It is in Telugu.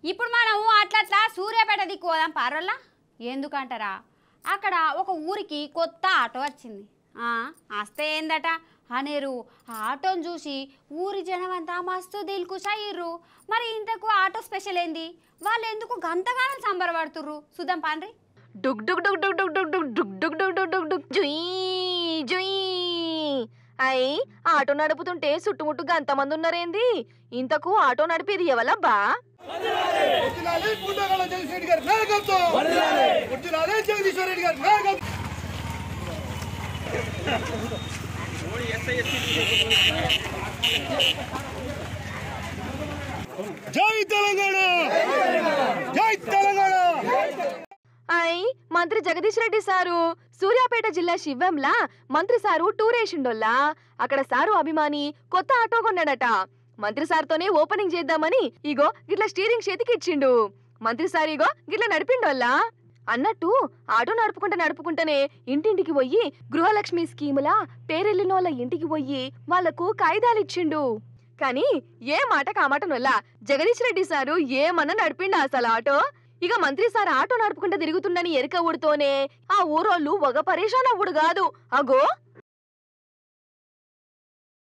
ఇప్పుడు మనం అట్లట్లా సూర్యాపేట దిక్కు పోదాం పారోళ్ళ ఎందుకంటారా అక్కడ ఒక ఊరికి కొత్త ఆటో వచ్చింది ఆ, వస్తే ఏందట అనేరు ఆ ఆటోని చూసి ఊరి జనం అంతా మస్తు దిల్కుషాయిర్రు మరి ఇంతకు ఆటో స్పెషల్ ఏంది వాళ్ళు ఎందుకు గంతగానం సంబరపడుతుర్రు చూద్దాం పాండ్రి డుగ్ డుగ్ డుగ్ డుగ్ డుగ్ డుగ్ డుగ్ డుగ్ డుగ్ డుగ్ డుగ్ డుగ్ డుగ్ జుయ్ జుయ్ అయ్ ఆటో నడుపుతుంటే చుట్టుముట్టుగా అంతమంది ఉన్నారేంది ఇంతకు ఆటో నడిపేది ఎవలబ్బా వర్ధిల్లాలి గుండగల జగదీష్ రెడ్డి గారి నాయకత్వం వర్ధిల్లాలి జగదీశ్వర్ రెడ్డి గారి నాయకత్వం జై తెలంగాణ జై తెలంగాణ అయ్ మంత్రి జగదీష్ రెడ్డి సారు సూర్యాపేట జిల్లా శివంలా మంత్రి సారు టూర్ వేసిండోల్లా అక్కడ సారు అభిమాని కొత్త ఆటో కొన్నాడట మంత్రి సార్తోనే ఓపెనింగ్ చేద్దామని ఇగో గిట్ల స్టీరింగ్ చేతికి ఇచ్చిండు మంత్రి సార్ ఇగో గిట్ల నడిపిండోల్లా అన్నట్టు ఆటో నడుపుకుంటా నడుపుకుంటేనే ఇంటింటికి పోయి గృహలక్ష్మి స్కీములా పేరెళ్ళినోళ్ళ ఇంటికి పోయి వాళ్లకు కాయిదాలు ఇచ్చిండు కానీ ఏ మాట కామాట వల్ల జగదీష్ రెడ్డి సారు ఏమన్నా నడిపిండా అసలు ఆటో ఇక మంత్రి సార్ ఆటో నడుపుకుంటూ తిరుగుతుండని ఎరక ఊడితోనే ఆ ఊరోళ్ళు ఒక పరేషాన్ అవ్వుడు కాదు అగో